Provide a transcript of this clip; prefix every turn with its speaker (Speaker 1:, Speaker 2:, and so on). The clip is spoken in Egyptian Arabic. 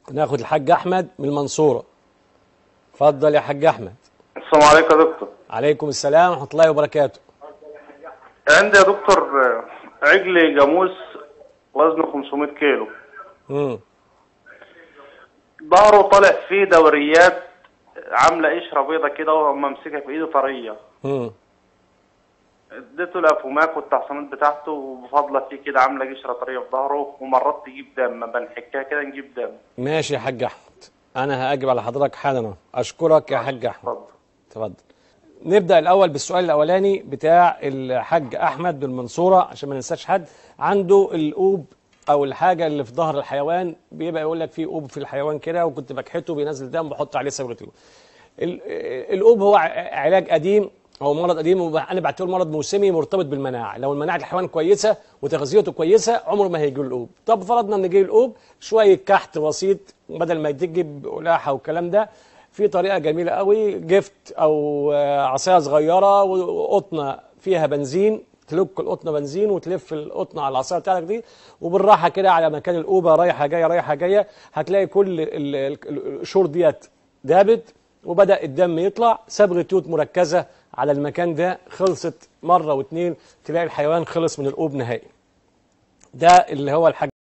Speaker 1: ناخد الحاج احمد من المنصوره اتفضل يا حاج احمد
Speaker 2: السلام عليكم يا دكتور
Speaker 1: عليكم السلام ورحمه الله وبركاته
Speaker 2: عندي يا دكتور آه، عجل جاموس وزنه 500 كيلو
Speaker 1: امم
Speaker 2: ظهره طالع فيه دوريات عامله قشره بيضه كده وهو ممسكها في ايده طريه
Speaker 1: امم
Speaker 2: اديته الافوماك والتحصينات بتاعته وبفضله فيه كده عامله قشره طريه في ظهره ومرات تجيب دم بنحكها كده نجيب دم
Speaker 1: ماشي يا حاج احمد انا هاجب على حضرتك حالا أهو. اشكرك يا حاج احمد
Speaker 2: اتفضل
Speaker 1: اتفضل نبدا الاول بالسؤال الاولاني بتاع الحاج احمد بالمنصوره عشان ما ننساش حد عنده القوب او الحاجه اللي في ظهر الحيوان بيبقى يقول لك في قوب في الحيوان كده وكنت بكحته بينزل دم بحط عليه صبغه القوب ال- القوب هو ع- علاج قديم هو مرض قديم وانا بعتبره مرض موسمي مرتبط بالمناعه لو المناعه الحيوان كويسه وتغذيته كويسه عمره ما هيجي له القوب طب فرضنا ان جه القوب شويه كحت بسيط بدل ما تجي بقلاحه والكلام ده في طريقه جميله قوي جفت او آه، عصايه صغيره وقطنه فيها بنزين تلك القطنه بنزين وتلف القطنه على العصايه بتاعتك دي وبالراحه كده على مكان القوبه رايحه جايه رايحه جايه هتلاقي كل ال- ال- القشور ديت دابت وبدا الدم يطلع صبغه يود مركزه على المكان ده خلصت مره واتنين تلاقي الحيوان خلص من القوب نهائي ده اللي هو الحاج